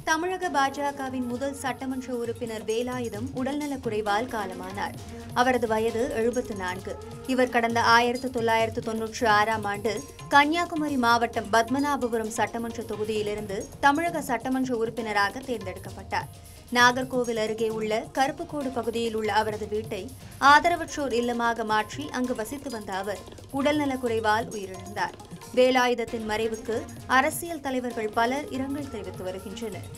தமிழக பாஜகவின் முதல் சட்டமன்ற உறுப்பினர் வேலாயுதம் உடல்நலக்குறைவால் காலமானார் அவரது வயது எழுபத்து நான்கு இவர் கடந்த ஆயிரத்து தொள்ளாயிரத்து தொன்னூற்றி ஆறாம் ஆண்டு கன்னியாகுமரி மாவட்டம் பத்மநாபபுரம் சட்டமன்ற தொகுதியிலிருந்து தமிழக சட்டமன்ற உறுப்பினராக தேர்ந்தெடுக்கப்பட்டார் நாகர்கோவில் அருகே உள்ள கருப்புக்கோடு பகுதியில் உள்ள அவரது வீட்டை ஆதரவற்றோர் இல்லமாக மாற்றி அங்கு வசித்து வந்த அவர் உடல்நலக்குறைவால் உயிரிழந்தார் வேலாயுதத்தின் மறைவுக்கு அரசியல் தலைவர்கள் பலர் இரங்கல் தெரிவித்து வருகின்றனர்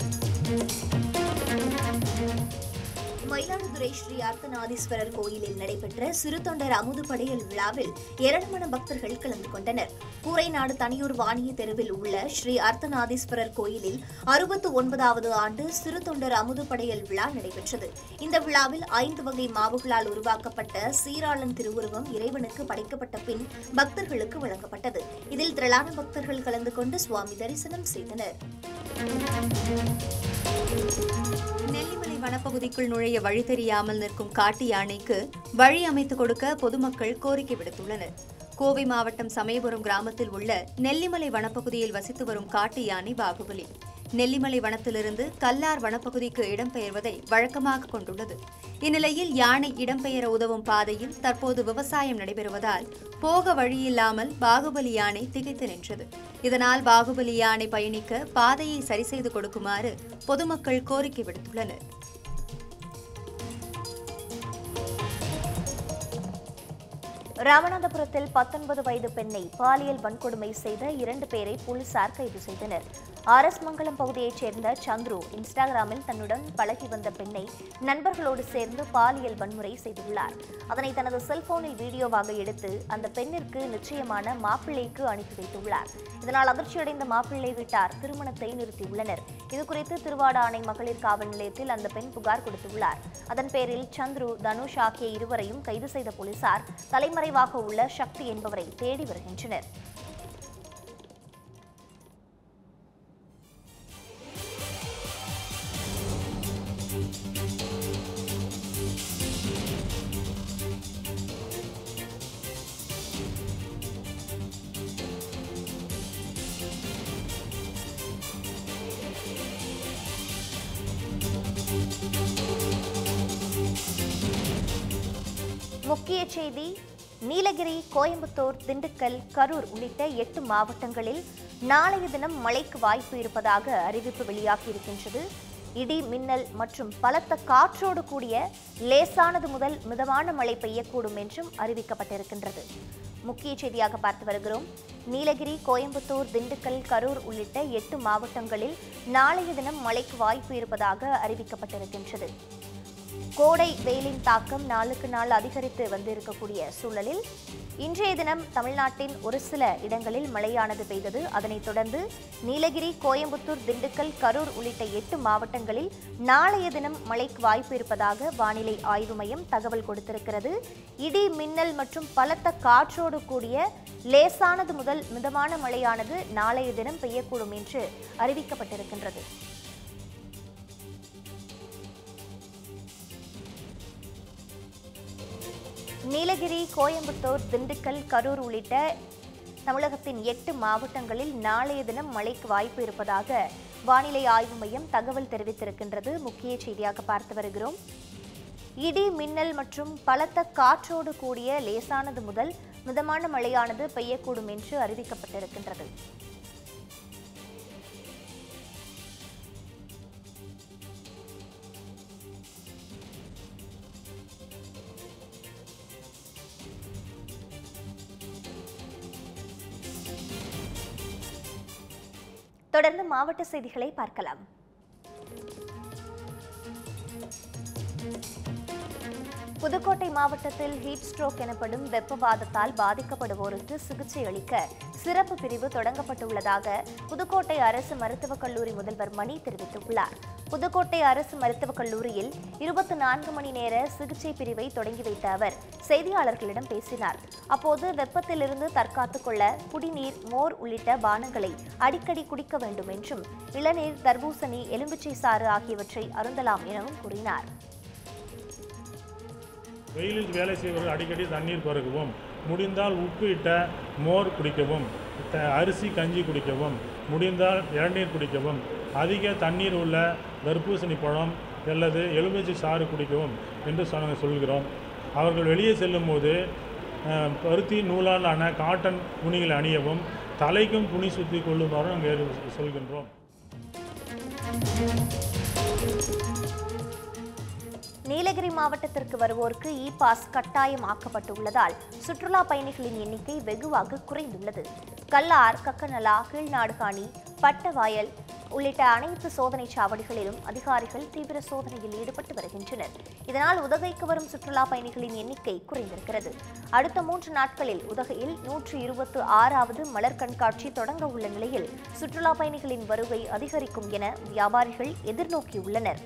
மயிலாடுதுறை ஸ்ரீ அர்த்தநாதீஸ்வரர் கோயிலில் நடைபெற்ற சிறு தொண்டர் அமுது படையல் விழாவில் ஏராளமான பக்தர்கள் கலந்து கொண்டனர் கூரைநாடு தனியூர் வாணிய தெருவில் உள்ள ஸ்ரீ அர்த்தநாதீஸ்வரர் கோயிலில் அறுபத்து ஒன்பதாவது ஆண்டு சிறு தொண்டர் அமுது படையல் விழா நடைபெற்றது இந்த விழாவில் ஐந்து வகை மாவுகளால் உருவாக்கப்பட்ட சீராளன் திருவுருவம் இறைவனுக்கு படைக்கப்பட்ட பின் பக்தர்களுக்கு வழங்கப்பட்டது இதில் திரளான பக்தர்கள் கலந்து கொண்டு சுவாமி தரிசனம் செய்தனர் நெல்லிமலை வனப்பகுதிக்குள் நுழைய வழி தெரியாமல் நிற்கும் காட்டு யானைக்கு வழி அமைத்துக் கொடுக்க பொதுமக்கள் கோரிக்கை விடுத்துள்ளனர் கோவை மாவட்டம் சமயபுரம் கிராமத்தில் உள்ள நெல்லிமலை வனப்பகுதியில் வசித்து வரும் காட்டு யானை பாகுபலி நெல்லிமலை வனத்திலிருந்து கல்லார் வனப்பகுதிக்கு இடம்பெயர்வதை வழக்கமாக கொண்டுள்ளது இந்நிலையில் யானை இடம்பெயர உதவும் பாதையில் தற்போது விவசாயம் நடைபெறுவதால் போக வழியில்லாமல் பாகுபலி யானை திகைத்து நின்றது இதனால் பாகுபலி யானை பயணிக்க பாதையை சரி செய்து கொடுக்குமாறு பொதுமக்கள் கோரிக்கை விடுத்துள்ளனர் ராமநாதபுரத்தில் பத்தொன்பது வயது பெண்ணை பாலியல் வன்கொடுமை செய்த இரண்டு பேரை போலீசார் கைது செய்தனர் ஆர் எஸ் மங்கலம் பகுதியைச் சேர்ந்த சந்துரு இன்ஸ்டாகிராமில் தன்னுடன் பழகி வந்த பெண்ணை நண்பர்களோடு சேர்ந்து பாலியல் வன்முறை செய்துள்ளார் அதனை தனது செல்போனில் வீடியோவாக எடுத்து அந்த பெண்ணிற்கு நிச்சயமான மாப்பிள்ளைக்கு அனுப்பி வைத்துள்ளார் இதனால் அதிர்ச்சியடைந்த மாப்பிள்ளை வீட்டார் திருமணத்தை நிறுத்தியுள்ளனர் இதுகுறித்து திருவாடானை மகளிர் காவல் நிலையத்தில் அந்த பெண் புகார் கொடுத்துள்ளார் அதன் பேரில் சந்துரு தனுஷ் ஆகிய இருவரையும் கைது செய்த போலீசார் தலைமறைவாக உள்ள சக்தி என்பவரை தேடி வருகின்றனர் முக்கிய செய்தி நீலகிரி கோயம்புத்தூர் திண்டுக்கல் கரூர் உள்ளிட்ட எட்டு மாவட்டங்களில் நாளைய தினம் மழைக்கு வாய்ப்பு இருப்பதாக அறிவிப்பு வெளியாகியிருக்கின்றது இடி மின்னல் மற்றும் பலத்த காற்றோடு கூடிய லேசானது முதல் மிதமான மழை பெய்யக்கூடும் என்றும் அறிவிக்கப்பட்டிருக்கின்றது முக்கிய செய்தியாக பார்த்து வருகிறோம் நீலகிரி கோயம்புத்தூர் திண்டுக்கல் கரூர் உள்ளிட்ட எட்டு மாவட்டங்களில் நாளைய தினம் மழைக்கு வாய்ப்பு இருப்பதாக அறிவிக்கப்பட்டிருக்கின்றது கோடை வெயிலின் தாக்கம் நாளுக்கு நாள் அதிகரித்து வந்திருக்கக்கூடிய சூழலில் இன்றைய தினம் தமிழ்நாட்டின் ஒரு சில இடங்களில் மழையானது பெய்தது அதனைத் தொடர்ந்து நீலகிரி கோயம்புத்தூர் திண்டுக்கல் கரூர் உள்ளிட்ட எட்டு மாவட்டங்களில் நாளைய தினம் மழைக்கு வாய்ப்பு இருப்பதாக வானிலை ஆய்வு மையம் தகவல் கொடுத்திருக்கிறது இடி மின்னல் மற்றும் பலத்த காற்றோடு கூடிய லேசானது முதல் மிதமான மழையானது நாளைய தினம் பெய்யக்கூடும் என்று அறிவிக்கப்பட்டிருக்கின்றது நீலகிரி கோயம்புத்தூர் திண்டுக்கல் கரூர் உள்ளிட்ட தமிழகத்தின் எட்டு மாவட்டங்களில் நாளைய தினம் மழைக்கு வாய்ப்பு இருப்பதாக வானிலை ஆய்வு மையம் தகவல் தெரிவித்திருக்கின்றது முக்கிய செய்தியாக பார்த்து வருகிறோம் இடி மின்னல் மற்றும் பலத்த காற்றோடு கூடிய லேசானது முதல் மிதமான மழையானது பெய்யக்கூடும் என்று அறிவிக்கப்பட்டிருக்கின்றது தொடர்ந்து மாவட்ட செய்திகளை பார்க்கலாம் புதுக்கோட்டை மாவட்டத்தில் ஹீட் ஸ்ட்ரோக் எனப்படும் வெப்பவாதத்தால் பாதிக்கப்படுவோருக்கு சிகிச்சை அளிக்க சிறப்பு பிரிவு தொடங்கப்பட்டுள்ளதாக புதுக்கோட்டை அரசு மருத்துவக் கல்லூரி முதல்வர் மணி தெரிவித்துள்ளார் புதுக்கோட்டை அரசு மருத்துவக் கல்லூரியில் இருபத்தி நான்கு மணி நேர சிகிச்சை பிரிவை தொடங்கி வைத்த அவர் செய்தியாளர்களிடம் பேசினார் அப்போது வெப்பத்திலிருந்து தற்காத்துக் கொள்ள குடிநீர் மோர் உள்ளிட்ட பானங்களை அடிக்கடி குடிக்க வேண்டும் என்றும் இளநீர் தர்பூசணி எலும்பிச்சை சாறு ஆகியவற்றை அருந்தலாம் எனவும் கூறினார் வெயிலில் வேலை செய்வர்கள் அடிக்கடி தண்ணீர் பருகவும் முடிந்தால் உப்பு இட்ட மோர் குடிக்கவும் த- அரிசி கஞ்சி குடிக்கவும் முடிந்தால் இளநீர் குடிக்கவும் அதிக தண்ணீர் உள்ள தர்பூசணி பழம் அல்லது எலுமிச்சை சாறு குடிக்கவும் என்று நாங்கள் சொல்கிறோம் அவர்கள் வெளியே செல்லும்போது அஹ், பருத்தி நூலால் ஆன காட்டன் துணிகளை அணியவும் தலைக்கும் துணி சுற்றி கொள்ளுமாறு நாங்கள் சொல்கின்றோம் நீலகிரி மாவட்டத்திற்கு வருவோருக்கு இ பாஸ் கட்டாயம் ஆக்கப்பட்டுள்ளதால் சுற்றுலா பயணிகளின் எண்ணிக்கை வெகுவாக குறைந்துள்ளது கல்லார் கக்கநலா கீழ்நாடுகாணி பட்டவாயல் உள்ளிட்ட அனைத்து சோதனை சாவடிகளிலும் அதிகாரிகள் தீவிர சோதனையில் ஈடுபட்டு வருகின்றனர் இதனால் உதகைக்கு வரும் சுற்றுலா பயணிகளின் எண்ணிக்கை குறைந்திருக்கிறது அடுத்த மூன்று நாட்களில் உதகையில் நூற்று இருபத்து ஆறாவது மலர் கண்காட்சி தொடங்க உள்ள நிலையில் சுற்றுலா பயணிகளின் வருகை அதிகரிக்கும் என வியாபாரிகள் எதிர்நோக்கியுள்ளனர்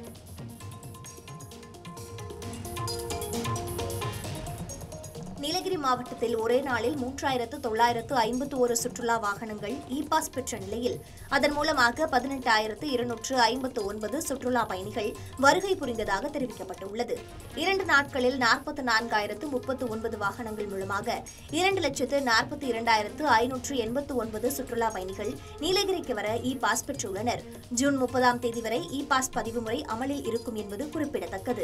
நீலகிரி மாவட்டத்தில் ஒரே நாளில் மூன்றாயிரத்து தொள்ளாயிரத்து ஐம்பத்து ஒரு சுற்றுலா வாகனங்கள் இ பாஸ் பெற்ற நிலையில் அதன் மூலமாக பதினெட்டாயிரத்து இருநூற்று ஐம்பத்து ஒன்பது சுற்றுலா பயணிகள் வருகை புரிந்ததாக தெரிவிக்கப்பட்டுள்ளது இரண்டு நாட்களில் நாற்பத்து நான்காயிரத்து முப்பத்து ஒன்பது வாகனங்கள் மூலமாக இரண்டு லட்சத்து நாற்பத்தி இரண்டாயிரத்து ஐநூற்று எண்பத்து ஒன்பது சுற்றுலா பயணிகள் நீலகிரிக்கு வர இ பாஸ் பெற்றுள்ளனர் ஜூன் முப்பதாம் தேதி வரை இ பாஸ் பதிவு முறை அமலில் இருக்கும் என்பது குறிப்பிடத்தக்கது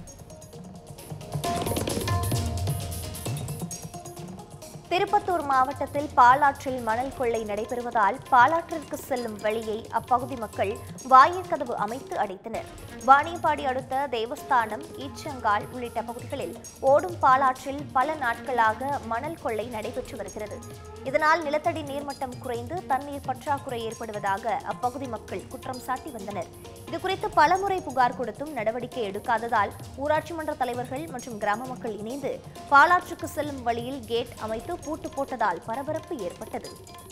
திருப்பத்தூர் மாவட்டத்தில் பாலாற்றில் மணல் கொள்ளை நடைபெறுவதால் பாலாற்றிற்கு செல்லும் வழியை அப்பகுதி மக்கள் வாயிற்கதவு அமைத்து அடைத்தனர் வாணியம்பாடி அடுத்த தேவஸ்தானம் ஈச்சங்கால் உள்ளிட்ட பகுதிகளில் ஓடும் பாலாற்றில் பல நாட்களாக மணல் கொள்ளை நடைபெற்று வருகிறது இதனால் நிலத்தடி நீர்மட்டம் குறைந்து தண்ணீர் பற்றாக்குறை ஏற்படுவதாக அப்பகுதி மக்கள் குற்றம் சாட்டி வந்தனர் இதுகுறித்து பலமுறை புகார் கொடுத்தும் நடவடிக்கை எடுக்காததால் ஊராட்சி மன்ற தலைவர்கள் மற்றும் கிராம மக்கள் இணைந்து பாலாற்றுக்கு செல்லும் வழியில் கேட் அமைத்து பூட்டு போட்டதால் பரபரப்பு ஏற்பட்டது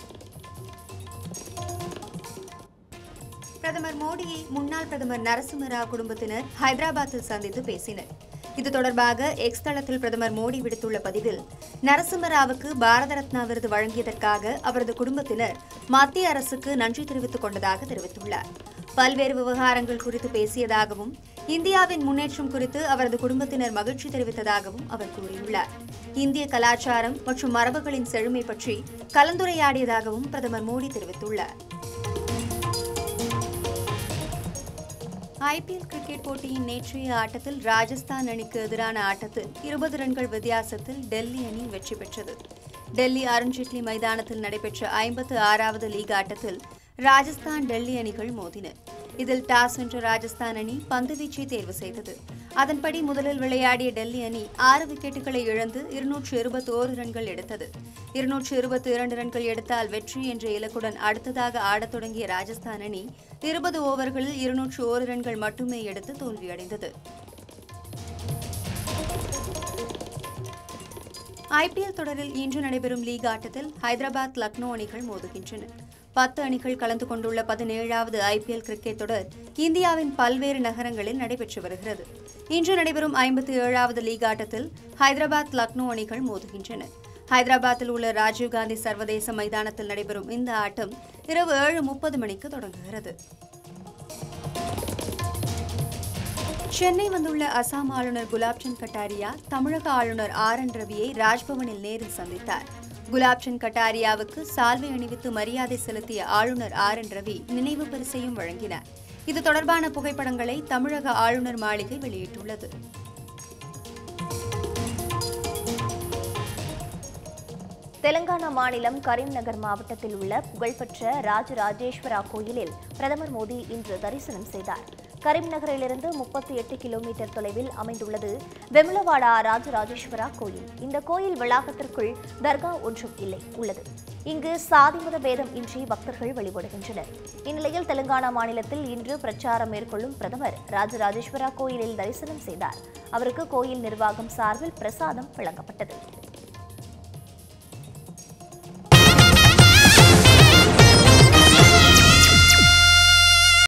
பிரதமர் மோடியை முன்னாள் பிரதமர் நரசிம்மராவ் குடும்பத்தினர் ஹைதராபாத்தில் சந்தித்து பேசினர் இது தொடர்பாக எக்ஸ் தளத்தில் பிரதமர் மோடி விடுத்துள்ள பதிவில் நரசிம்மராவுக்கு பாரத ரத்னா விருது வழங்கியதற்காக அவரது குடும்பத்தினர் மத்திய அரசுக்கு நன்றி தெரிவித்துக் கொண்டதாக தெரிவித்துள்ளார் பல்வேறு விவகாரங்கள் குறித்து பேசியதாகவும் இந்தியாவின் முன்னேற்றம் குறித்து அவரது குடும்பத்தினர் மகிழ்ச்சி தெரிவித்ததாகவும் அவர் கூறியுள்ளார் இந்திய கலாச்சாரம் மற்றும் மரபுகளின் செழுமை பற்றி கலந்துரையாடியதாகவும் பிரதமர் மோடி தெரிவித்துள்ளார் ஐபிஎல் கிரிக்கெட் போட்டியின் நேற்றைய ஆட்டத்தில் ராஜஸ்தான் அணிக்கு எதிரான ஆட்டத்தில் இருபது ரன்கள் வித்தியாசத்தில் டெல்லி அணி வெற்றி பெற்றது டெல்லி அருண்ஜேட்லி மைதானத்தில் நடைபெற்ற ஐம்பத்து ஆறாவது லீக் ஆட்டத்தில் ராஜஸ்தான் டெல்லி அணிகள் மோதின இதில் டாஸ் வென்ற ராஜஸ்தான் அணி பந்துவீச்சை தேர்வு செய்தது அதன்படி முதலில் விளையாடிய டெல்லி அணி ஆறு விக்கெட்டுகளை இழந்து இருநூற்று இருபத்தி ஓரு ரன்கள் எடுத்தது இருநூற்று இருபத்தி இரண்டு ரன்கள் எடுத்தால் வெற்றி என்ற இலக்குடன் அடுத்ததாக ஆடத் தொடங்கிய ராஜஸ்தான் அணி இருபது ஓவர்களில் இருநூற்று ஓரு ரன்கள் மட்டுமே எடுத்து தோல்வியடைந்தது ஐபிஎல் தொடரில் இன்று நடைபெறும் லீக் ஆட்டத்தில் ஹைதராபாத் லக்னோ அணிகள் மோதுகின்றன பத்து அணிகள் கலந்து கொண்டுள்ள பதினேழாவது ஐபிஎல் கிரிக்கெட் தொடர் இந்தியாவின் பல்வேறு நகரங்களில் நடைபெற்று வருகிறது இன்று நடைபெறும் ஐம்பத்தி ஏழாவது லீக் ஆட்டத்தில் ஹைதராபாத் லக்னோ அணிகள் மோதுகின்றன ஹைதராபாத்தில் உள்ள ராஜீவ்காந்தி சர்வதேச மைதானத்தில் நடைபெறும் இந்த ஆட்டம் இரவு ஏழு முப்பது மணிக்கு தொடங்குகிறது சென்னை வந்துள்ள அசாம் ஆளுநர் குலாப்சந்த் கட்டாரியா தமிழக ஆளுநர் ஆர் என் ரவியை ராஜ்பவனில் நேரில் சந்தித்தார் குலாப்சந்த் கட்டாரியாவுக்கு சால்வை அணிவித்து மரியாதை செலுத்திய ஆளுநர் ஆர் என் ரவி நினைவு பரிசையும் வழங்கினார் இது தொடர்பான புகைப்படங்களை தமிழக ஆளுநர் மாளிகை வெளியிட்டுள்ளது தெலங்கானா மாநிலம் கரீம்நகர் மாவட்டத்தில் உள்ள புகழ்பெற்ற ராஜராஜேஸ்வரா கோயிலில் பிரதமர் மோடி இன்று தரிசனம் செய்தார் கரீம்நகரிலிருந்து முப்பத்தி எட்டு கிலோமீட்டர் தொலைவில் அமைந்துள்ளது வெமுலவாடா ராஜராஜேஸ்வரா கோயில் இந்த கோயில் வளாகத்திற்குள் தர்கா ஒன்றும் இல்லை உள்ளது இங்கு சாதி மத பேதம் இன்றி பக்தர்கள் வழிபடுகின்றனர் இந்நிலையில் தெலுங்கானா மாநிலத்தில் இன்று பிரச்சாரம் மேற்கொள்ளும் பிரதமர் ராஜராஜேஸ்வரா கோயிலில் தரிசனம் செய்தார் அவருக்கு கோயில் நிர்வாகம் சார்பில் பிரசாதம் வழங்கப்பட்டது